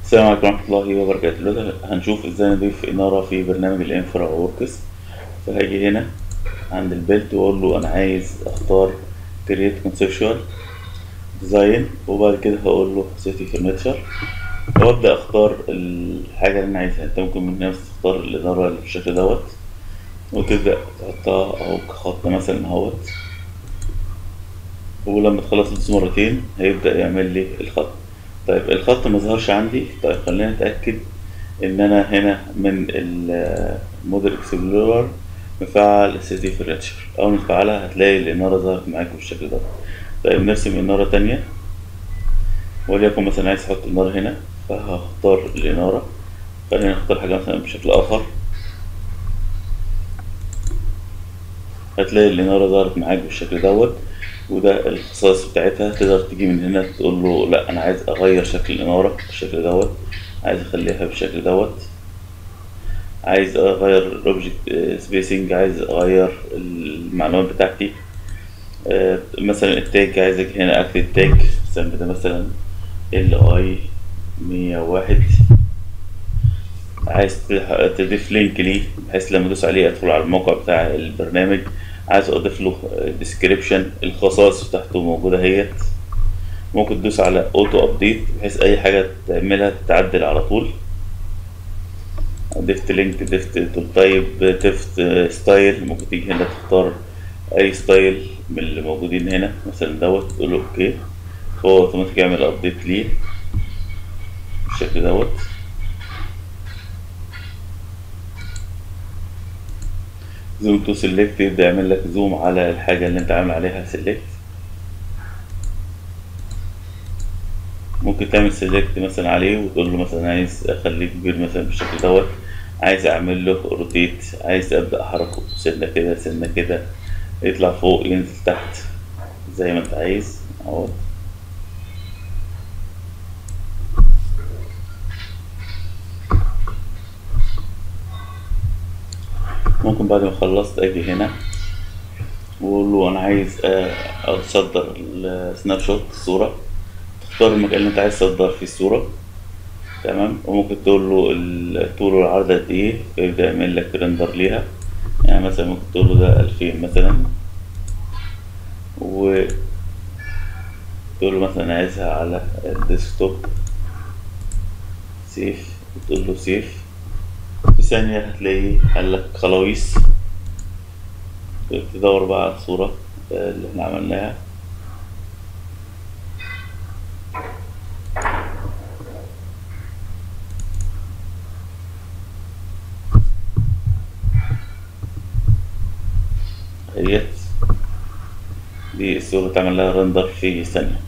السلام عليكم ورحمة الله وبركاته دلوقتي هنشوف ازاي نضيف إنارة في برنامج الانفرا وركس فهاجي هنا عند البيلت واقول له انا عايز اختار create conceptual design وبعد كده هقول له city furniture وابدا اختار الحاجة اللي انا عايزها انت ممكن من نفس تختار الإنارة اللي بالشكل دوت وتبدأ تحطها اهو كخط مثلا اهوت ولما تخلص تدوس مرتين هيبدأ يعمل لي الخط طيب الخط ما ظهرش عندي طيب خلينا نتأكد ان انا هنا من الموديل اكسبلورر مفعل السيتي فريتشر اول ما تفعلها هتلاقي الانارة ظهرت معاك بالشكل ده طيب نرسم انارة تانية وليكن مثلا عايز احط انارة هنا فهختار الانارة خلينا نختار حاجة مثلا بشكل اخر هتلاقي الانارة ظهرت معاك بالشكل دوت وده الخصائص بتاعتها تقدر تيجي من هنا تقول له لا انا عايز اغير شكل الانارة بالشكل دوت عايز اخليها بالشكل دوت عايز اغير الاوبجكت سبيسنج عايز اغير المعلومات بتاعتي آه مثلا التاج عايز اجي هنا اكتب تاج مثلا ده مثلا ال اي مية واحد عايز تضيف لينك ليه بحيث لما ادوس عليه ادخل على الموقع بتاع البرنامج عايز اضيف له ديسكريبشن الخصائص بتاعته موجوده اهيت ممكن تدوس على اوتو ابديت بحيث اي حاجه تعملها تتعدل على طول ضفت لينك ضفت تايب ضفت ستايل ممكن تيجي هنا تختار اي ستايل من اللي موجودين هنا مثلا دوت تقول له اوكي هو اوتوماتيك يعمل ابديت ليه بالشكل دوت زوم تو سيلكت يبدأ يعمل لك زوم على الحاجة اللي انت عامل عليها سيلكت ممكن تعمل سيلكت مثلا عليه وتقول له مثلا عايز اخليه كبير مثلا بالشكل دوت عايز اعمل له روتيت عايز ابدأ احركه سنة كده سنة كده يطلع فوق ينزل تحت زي ما انت عايز اهوت ممكن بعد ما خلصت اجي هنا واقول له انا عايز اصدر السناب شوت الصورة تختار المكان اللي انت عايز تصدر فيه الصورة تمام وممكن تقول له الطول والعرض قد ايه فيبدأ يعمل لك ريندر ليها يعني مثلا ممكن تقول له ده ألفين مثلا و تقول له مثلا عايزها على الديسكتوب سيف وتقول له سيف في ثانية هتلاقي قال لك خلاويص تدور بقى على الصورة اللي احنا عملناها اهيت دي الصورة تعمل لها رندر في ثانية